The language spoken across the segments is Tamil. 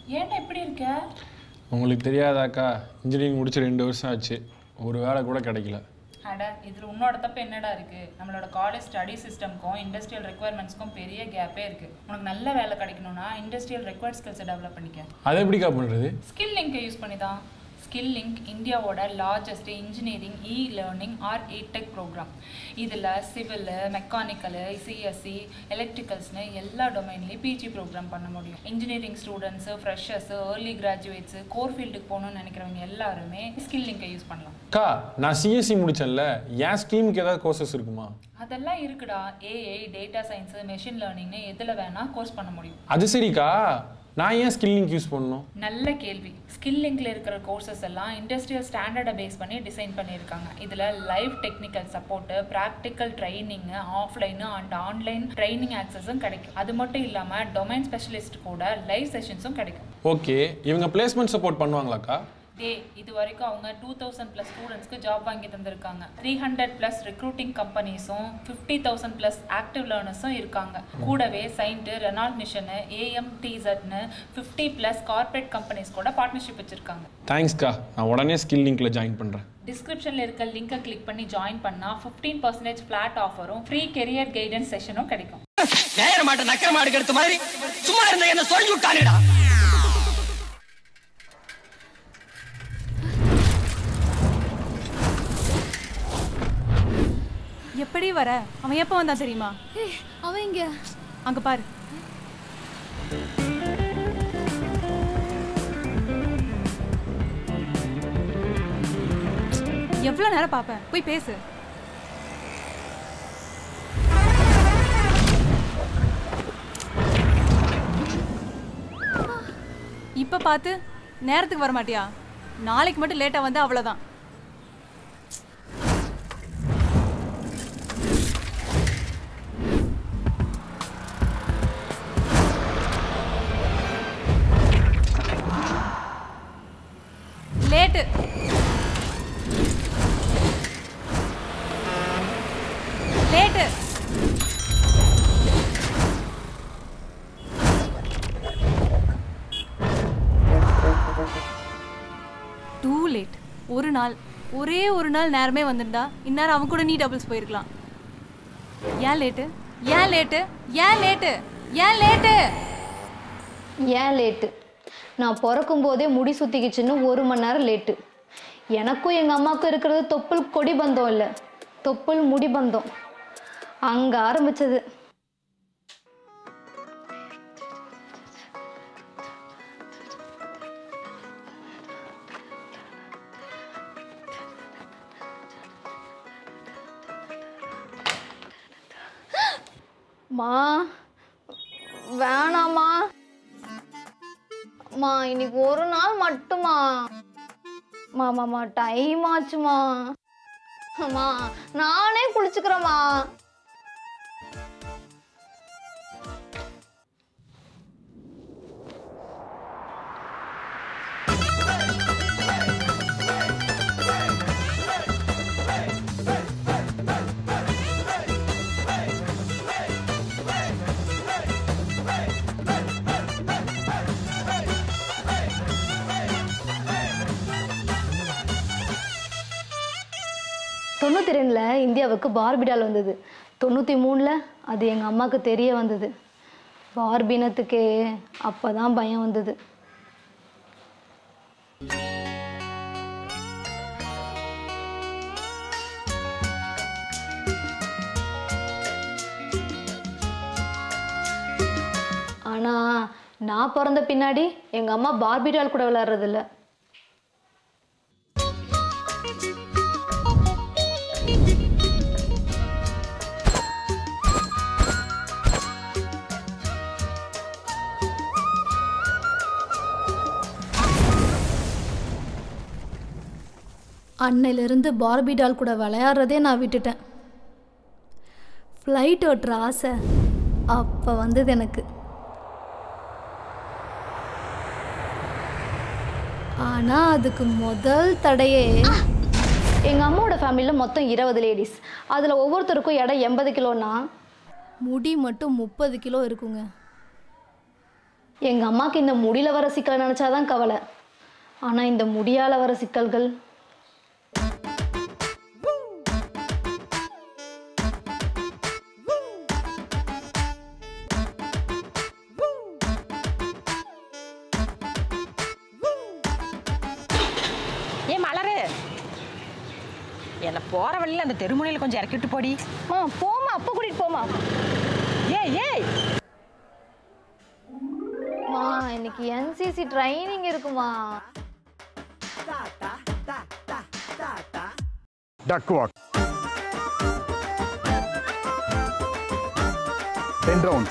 ஏன்டா இப்படி இருக்க உங்களுக்கு தெரியாதாக்கா இன்ஜினியரிங் முடிச்சு ரெண்டு வருஷம் ஆச்சு ஒரு வேலை கூட கிடைக்கல அட இதில் உன்னோட தப்பு என்னடா இருக்கு நம்மளோட காலேஜ் ஸ்டடி சிஸ்டம்க்கும் இண்டஸ்ட்ரியல் ரெக்குவயர்மெண்ட்ஸ்க்கும் பெரிய கேப்பே இருக்கு உனக்கு நல்ல வேலை கிடைக்கணும்னா இண்டஸ்ட்ரியல் ரெக்வயர்ட் ஸ்கில்ஸை டெவலப் பண்ணிக்க அதை எப்படிக்கா பண்ணுறது ஸ்கில் லிங்கை யூஸ் பண்ணி தான் ஸ்கில் லிங்க் இந்தியாவோட largest engineering e learning or tech program இதில் சிவில் மெக்கானிக்கலு சிஎஸ்சி எலக்ட்ரிக்கல்ஸ்னு எல்லா டொமைன்லேயும் பிஜி ப்ரோக்ராம் பண்ண முடியும் engineering students freshers early graduates core ஃபீல்டுக்கு போகணும்னு நினைக்கிறவங்க எல்லாருமே ஸ்கில் லிங்கை யூஸ் பண்ணலாம் அக்கா நான் சிஎஸ்சி முடிச்சேன்ல என் ஸ்ட்ரீமுக்கு ஏதாவது கோர்சஸ் இருக்குமா அதெல்லாம் இருக்குடா ஏஐ டேட்டா சயின்ஸு மெஷின் லேர்னிங்னு எதில் வேணால் கோர்ஸ் பண்ண முடியும் அது சரிக்கா நான் ஏன் ஸ்கில் லிங்க் யூஸ் பண்ணணும் நல்ல கேள்வி ஸ்கில் லிங்க்ல இருக்கிற கோர்சஸ் எல்லாம் இண்டஸ்ட்ரியல் ஸ்டாண்டர்டை பேஸ் பண்ணி டிசைன் பண்ணியிருக்காங்க இதில் live technical support practical training offline and online training ஆக்சஸும் கிடைக்கும் அது மட்டும் இல்லாமல் டொமைன் ஸ்பெஷலிஸ்ட் கூட லைவ் செஷன்ஸும் கிடைக்கும் ஓகே இவங்க பிளேஸ்மெண்ட் சப்போர்ட் பண்ணுவாங்களாக்கா டே இது வரைக்கும் அவங்க டூ தௌசண்ட் ப்ளஸ் ஸ்டூடெண்ட்ஸ்க்கு ஜாப் வாங்கி தந்திருக்காங்க த்ரீ ஹண்ட்ரட் ப்ளஸ் ரெக்ரூட்டிங் கம்பெனிஸும் ஃபிஃப்டி தௌசண்ட் ப்ளஸ் ஆக்டிவ் லேர்னர்ஸும் இருக்காங்க கூடவே சைன்ட்டு ரெனால்ட் மிஷனு ஏஎம் டிசட்னு ஃபிஃப்டி ப்ளஸ் கார்ப்பரேட் கம்பெனிஸ் கூட பார்ட்னர்ஷிப் வச்சுருக்காங்க தேங்க்ஸ்க்கா நான் உடனே ஸ்கில் லிங்க்ல ஜாயின் பண்ணுறேன் டிஸ்கிரிப்ஷனில் இருக்க லிங்கை கிளிக் பண்ணி ஜாயின் பண்ணால் ஃபிஃப்டீன் பர்சன்டேஜ் ஃப்ளாட் ஆஃபரும் ஃப்ரீ கெரியர் கைடன்ஸ் செஷனும் கிடைக்கும் நேர மாட்ட நக்கர மாடு கெடுத்த மாதிரி சும்மா இருந்த என்ன சொல்லி விட்டானுடா எப்படி வர அவன் எப்போ வந்தான் தெரியுமா ஏய், அவன் இங்க அங்க பாரு எவ்வளவு நேரம் பார்ப்பேன் போய் பேசு இப்ப பார்த்து நேரத்துக்கு வர மாட்டியா நாளைக்கு மட்டும் லேட்டா வந்தா அவ்வளவுதான் லேட்டு லேட்டு டூ லேட் ஒரு நாள் ஒரே ஒரு நாள் நேரமே வந்திருந்தா இந்நேரம் அவன் கூட நீ டபுள்ஸ் போயிருக்கலாம் ஏன் லேட்டு ஏன் லேட்டு ஏன் லேட்டு ஏன் லேட்டு ஏன் லேட்டு நான் பிறக்கும் போதே முடி சுத்திக்கிச்சுன்னு ஒரு மணி நேரம் லேட்டு எனக்கும் எங்கள் அம்மாவுக்கும் இருக்கிறது தொப்புள் கொடி பந்தம் இல்லை தொப்புள் முடி பந்தம் அங்கே ஆரம்பிச்சது மா வேணாமா மா இன்னைக்கு ஒரு நாள் மட்டுமா மாமாமா டைம் ஆச்சுமா அம்மா நானே குளிச்சுக்கிறேம்மா தொண்ணூற்றி ரெண்டில் இந்தியாவுக்கு பார்பிடால் வந்தது தொண்ணூற்றி மூணில் அது எங்கள் அம்மாவுக்கு தெரிய வந்தது பார்பினத்துக்கே அப்போ தான் பயம் வந்தது ஆனால் நான் பிறந்த பின்னாடி எங்கள் அம்மா பார்பிடால் கூட விளையாடுறதில்ல அன்னையிலிருந்து பார்பி டால் கூட விளையாடுறதே நான் விட்டுட்டேன் ஃப்ளைட் ஓட்டுற ஆசை அப்போ வந்தது எனக்கு ஆனால் அதுக்கு முதல் தடையே எங்கள் அம்மாவோட ஃபேமிலியில் மொத்தம் இருபது லேடிஸ் அதில் ஒவ்வொருத்தருக்கும் எடை எண்பது கிலோனா முடி மட்டும் முப்பது கிலோ இருக்குங்க எங்கள் அம்மாவுக்கு இந்த முடியல வர சிக்கலை நினச்சாதான் கவலை ஆனால் இந்த முடியால வர சிக்கல்கள் ஏ மலரு என்ன போற வழியில அந்த தெருமுனையில் கொஞ்சம் இறக்கிட்டு போடி மா போமா அப்போ கூட்டிகிட்டு போமா ஏய் ஏய் மா இன்னைக்கு என்சிசி ட்ரைனிங் இருக்குமா duck walk. 10 rounds.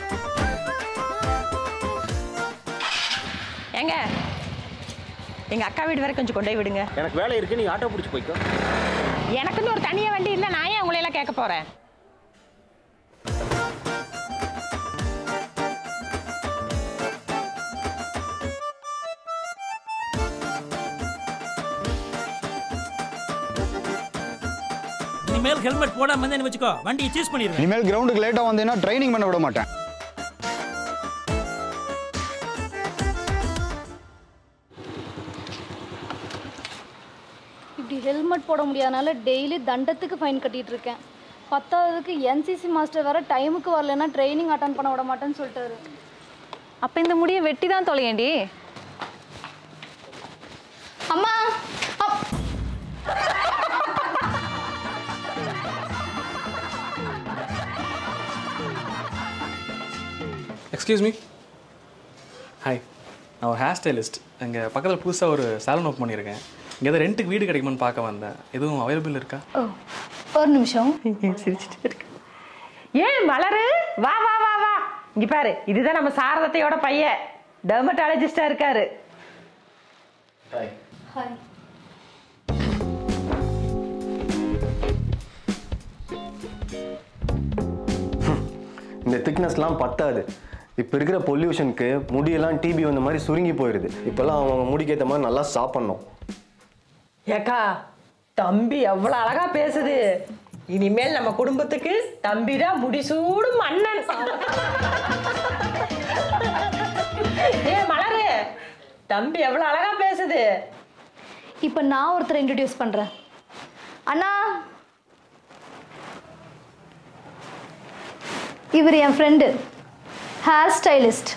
ஏங்க எங்க அக்கா வீடு வரை கொஞ்சம் கொண்டு போய் விடுங்க எனக்கு வேலை இருக்கு நீ ஆட்டோ பிடிச்சி போய்க்கோ எனக்குன்னு ஒரு தனியா வண்டி இருந்தா நான் ஏன் உங்களை எல்லாம் கேட்க போறேன் இனிமேல் ஹெல்மெட் போடாம வந்தேன்னு வச்சுக்கோ வண்டியை சீஸ் பண்ணிடுவேன் இனிமேல் கிரவுண்டுக்கு லேட்டாக வந்தீங்கன்னா ட்ரைனிங் பண்ண விட மாட்டேன் இப்படி ஹெல்மெட் போட முடியாதனால டெய்லி தண்டத்துக்கு ஃபைன் கட்டிட்டு இருக்கேன் பத்தாவதுக்கு என்சிசி மாஸ்டர் வர டைமுக்கு வரலன்னா ட்ரைனிங் அட்டன் பண்ண விட மாட்டேன்னு சொல்லிட்டாரு அப்போ இந்த முடியை வெட்டி தான் தொலையேண்டி அம்மா அப்- எக்ஸ்கியூஸ் மீ ஹாய் நான் ஒரு ஹேர் ஸ்டைலிஸ்ட் இங்கே பக்கத்தில் புதுசாக ஒரு சேலன் ஓப்பன் பண்ணியிருக்கேன் இங்கே எதாவது ரெண்ட்டுக்கு வீடு கிடைக்குமான்னு பார்க்க வந்தேன் எதுவும் அவைலபிள் இருக்கா ஓ ஒரு நிமிஷம் சிரிச்சிட்டே இருக்கு ஏன் மலரு வா வா வா வா இங்க பாரு இதுதான் நம்ம சாரதத்தையோட பையன் டெர்மட்டாலஜிஸ்டா இருக்காரு ஹாய் இந்த திக்னஸ்லாம் பத்தாது இப்போ இருக்கிற பொல்யூஷனுக்கு முடியெல்லாம் டிபி வந்த மாதிரி சுருங்கி போயிடுது இப்போல்லாம் அவங்க முடிக்கேற்ற மாதிரி நல்லா சாப்பிட்ணும் ஏக்கா தம்பி எவ்வளவு அழகா பேசுது இனிமேல் நம்ம குடும்பத்துக்கு தம்பி தான் முடிசூடும் மன்னன் ஏ மலரு தம்பி எவ்வளவு அழகா பேசுது இப்போ நான் ஒருத்தரை இன்ட்ரடியூஸ் பண்ணுறேன் அண்ணா இவர் என் ஃப்ரெண்டு ஹேர் ஸ்டைலிஸ்ட்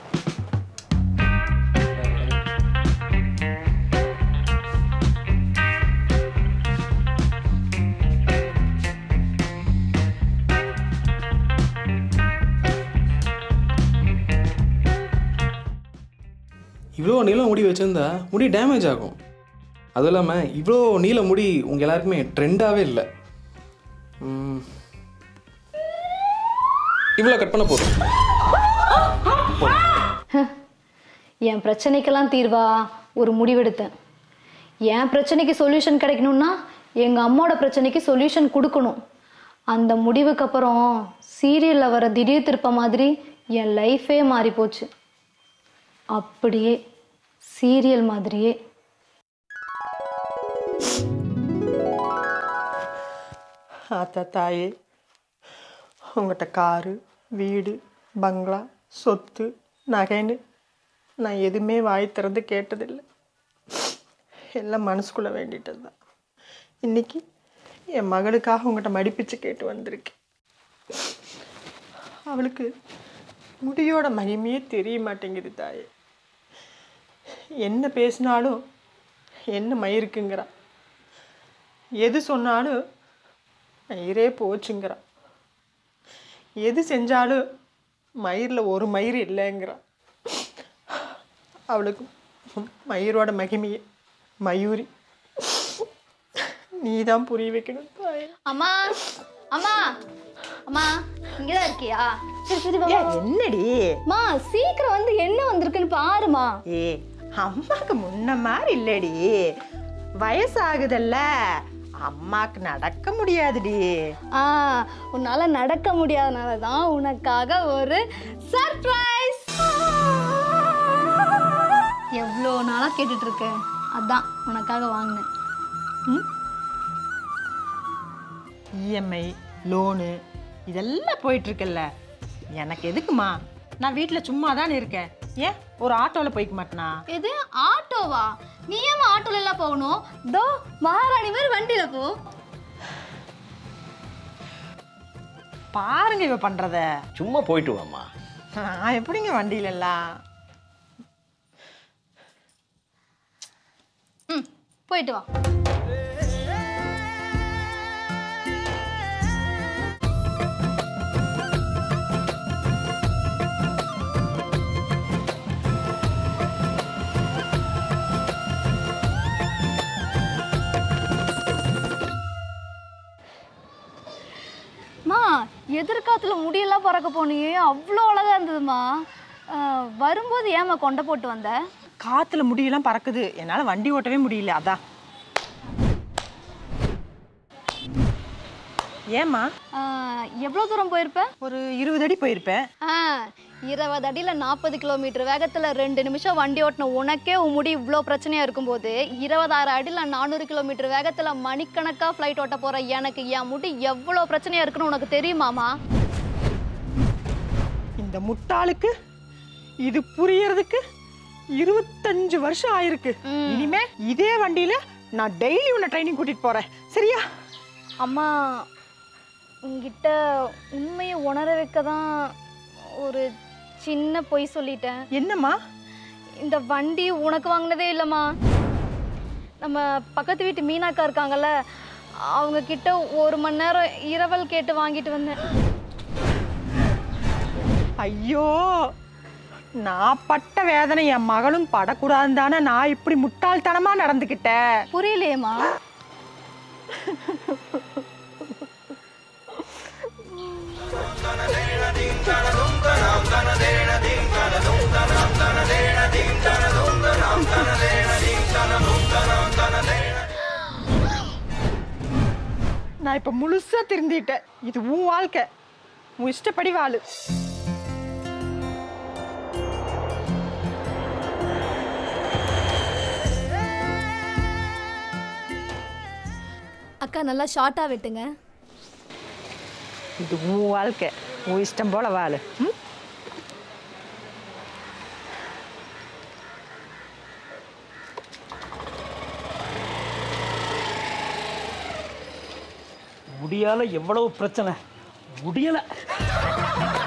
இவ்வளோ நீளம் முடி வச்சுருந்தா முடி டேமேஜ் ஆகும் அதுவும் இல்லாமல் இவ்வளோ நீள முடி உங்கள் எல்லாருக்குமே ட்ரெண்டாகவே இல்லை ம். இவ்வளோ கட் பண்ண போதும் என் பிரச்சனைக்கெல்லாம் தீர்வா ஒரு முடிவெடுத்தேன் என் பிரச்சனைக்கு சொல்யூஷன் கிடைக்கணும்னா எங்கள் அம்மாவோட பிரச்சனைக்கு சொல்யூஷன் கொடுக்கணும் அந்த முடிவுக்கு அப்புறம் சீரியலில் வர திடீர் திருப்ப மாதிரி என் லைஃபே மாறி போச்சு அப்படியே சீரியல் மாதிரியே ஆத்தா தாயே உங்கள்கிட்ட காரு வீடு பங்களா சொத்து நகைன்னு நான் எதுவுமே வாய் திறந்து கேட்டதில்லை எல்லாம் மனசுக்குள்ளே வேண்டிட்டது தான் இன்னைக்கு என் மகளுக்காக உங்கள்கிட்ட மடிப்பிச்சு கேட்டு வந்திருக்கேன் அவளுக்கு முடியோட மகிமையே தெரிய மாட்டேங்குது தாயே என்ன பேசினாலும் என்ன மயிருக்குங்கிறா எது சொன்னாலும் மயிரே போச்சுங்கிறா எது செஞ்சாலும் மயிரில் ஒரு மயிர் இல்லைங்கிறா அவளுக்கு மயிரோட மகிமையே மயூரி நீ தான் புரிய வைக்கணும் தாயே அம்மா அம்மா அம்மா இங்கே தான் இருக்கியா சரி சரி வா, வா. என்னடி அம்மா சீக்கிரம் வந்து என்ன வந்திருக்குன்னு பாருமா ஏ அம்மாக்கு முன்ன மாதிரி இல்லடி வயசாகுதல்ல அம்மாக்கு நடக்க முடியாதுடி ஆ உன்னால நடக்க முடியாதனால தான் உனக்காக ஒரு சர்ப்ரைஸ் எவ்வளோ நாளாக கேட்டுட்டு இருக்க அதான் உனக்காக வாங்கினேன் இஎம்ஐ லோனு இதெல்லாம் போயிட்டு இருக்குல்ல எனக்கு எதுக்குமா நான் வீட்டில் சும்மா தானே இருக்கேன் ஏன் ஒரு ஆட்டோவில் போய்க்க மாட்டேனா எது ஆட்டோவா நீ ஏன் ஆட்டோல எல்லாம் போகணும் தோ மகாராணி மாதிரி வண்டியில போ பாருங்க இவ பண்றத சும்மா போயிட்டு வாம்மா நான் எப்படிங்க வண்டியில எல்லாம் ம் போயிட்டு வா மா எதிர்காலத்துல முடியெல்லாம் பறக்க போனியே அவ்வளோ அழகா இருந்ததுமா அஹ், வரும்போது ஏமா கொண்டை போட்டு வந்த காத்துல முடியெல்லாம் பறக்குது என்னால வண்டி ஓட்டவே முடியல அதான் ஏம்மா எவ்வளோ தூரம் போயிருப்ப ஒரு இருபது அடி போயிருப்பேன் ஆ இருபது அடியில் நாற்பது கிலோமீட்டர் வேகத்தில் ரெண்டு நிமிஷம் வண்டி ஓட்டின உனக்கே உன் முடி இவ்வளோ பிரச்சனையாக இருக்கும்போது இருபதாயிரம் அடியில் நானூறு கிலோமீட்டர் வேகத்தில் மணிக்கணக்காக ஃப்ளைட் ஓட்ட போகிற எனக்கு என் முடி எவ்வளோ பிரச்சனையாக இருக்குன்னு உனக்கு தெரியுமாமா இந்த முட்டாளுக்கு இது புரியறதுக்கு இருபத்தஞ்சு வருஷம் ஆயிருக்கு இனிமே இதே வண்டியில நான் டெய்லி உன்னை ட்ரைனிங் கூட்டிட்டு போறேன் சரியா அம்மா உங்ககிட்ட உண்மையை உணர வைக்க தான் ஒரு சின்ன பொய் சொல்லிட்டேன் என்னம்மா இந்த வண்டி உனக்கு வாங்கினதே இல்லைம்மா நம்ம பக்கத்து வீட்டு மீனாக்கா இருக்காங்கல்ல அவங்க கிட்ட ஒரு மணி நேரம் இரவல் கேட்டு வாங்கிட்டு வந்தேன் ஐயோ நான் பட்ட வேதனை என் மகளும் படக்கூடாதுன்னு தானே நான் இப்படி முட்டாள்தனமா நடந்துக்கிட்டேன் புரியலையேம்மா நான் இப்ப முழுசா திருந்திட்டேன் இது உன் வாழ்க்கை உன் இஷ்டப்படி வாழு அக்கா நல்லா ஷார்ட்டாக வெட்டுங்க இது உன் வாழ்க்கை உன் இஷ்டம் போல வாழு ம்? முடியால எவ்வளவு பிரச்சனை முடியல